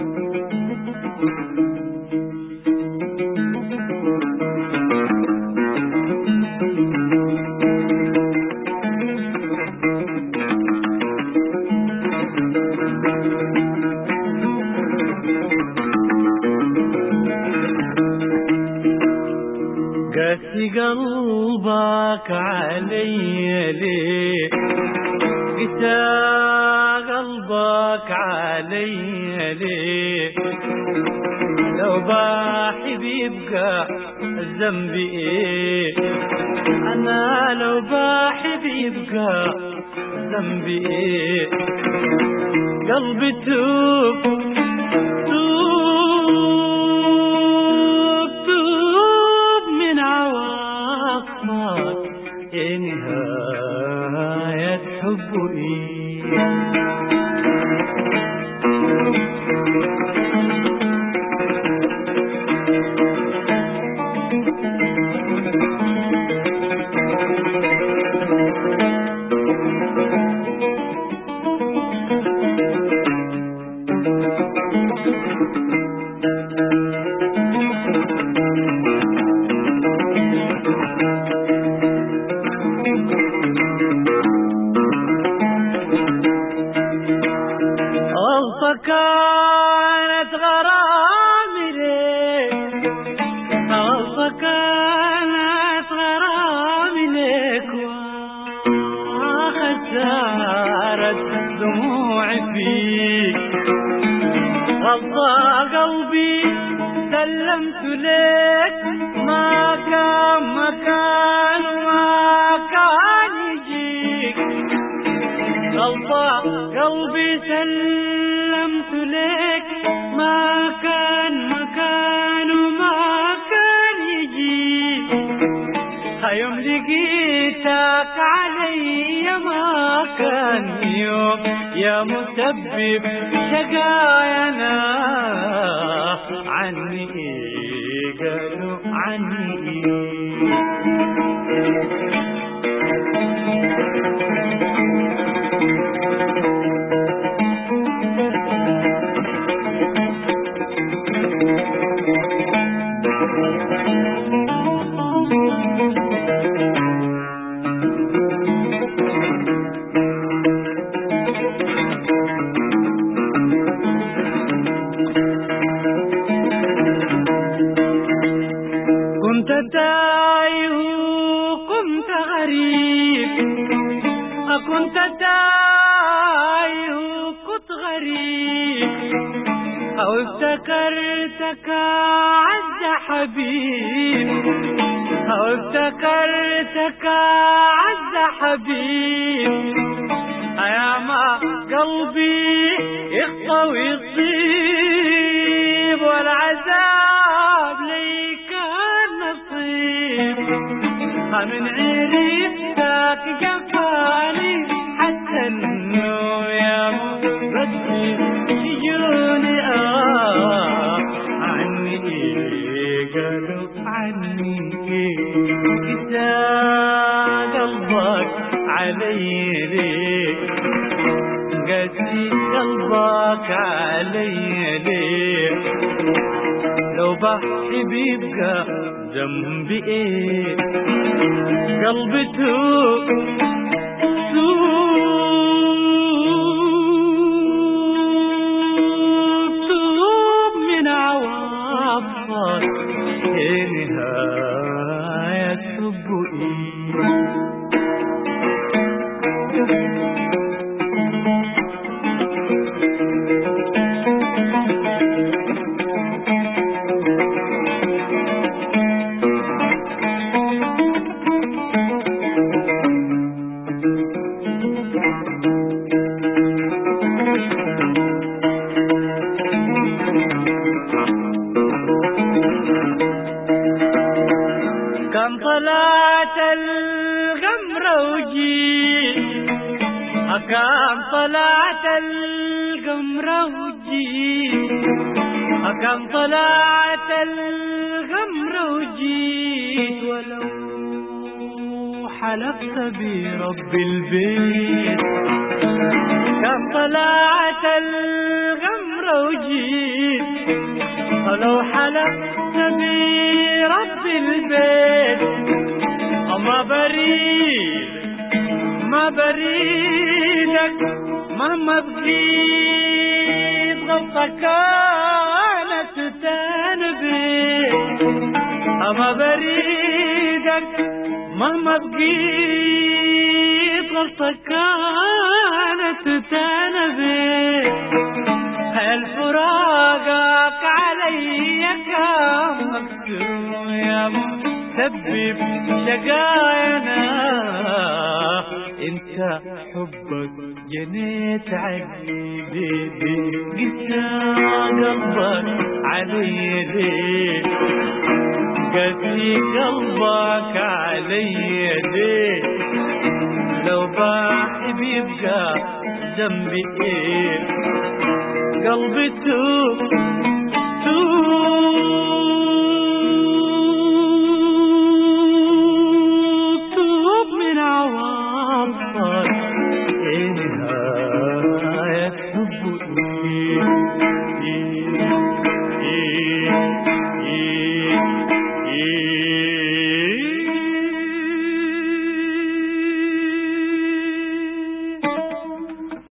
قاسي قلبك علي ليه قسى قلبك علي ليه لو باحب يبقى الذنب ايه انا لو باحب يبقى الذنب ايه قلبي توب توب توب من عواطفك يا نهاية حب إيه غلطة كانت غرامي ليك غلطة كانت غرامي ليك وخسارة دموعي فيك غلطة قلبي سلمت لك ما كان مكان ما كان يجيك غلطة قلبي سلمت لك ما كان مكان وما كان يجي يوم لقيتك علي ما كان يوم يا مسبب شقايانا عني إيه قالوا عني إيه كنت تايه كنت غريب كنت تايه كنت غريب أو افتكرتك عز حبيب أو افتكرتك عز حبيب يا ما قلبي يخطى ويصيب والعذاب لي كان نصيب من عرفتك جفاني حتى انه يا بدي يجوني اه عني إيه قالوا عني إذا قلبك علي ليه قاسي قلبك علي ليه لو بحب يبقى ذنبي ايه قلبي توب توب توب من عواطفك يا نهاية حب ايه كم طلعت القمر وجيت كم طلعت القمر وجيت كم طلعت القمر وجيت ولو حلفت برب البيت كم طلعت القمر وجيت ولو حلفت برب البيت ما بريد ما بريدك مهما بقيت غلطة كانت تنبي أما بريدك مهما بقيت غلطة كانت تنبي هل فراقك علي كم مكتوب يا مسبب شقاينا انت حبك جنيت عقلي قسى قلبك علي ليه قاسي قلبك علي ليه لو باح بيبقى ذنبي ايه قلبي توب توب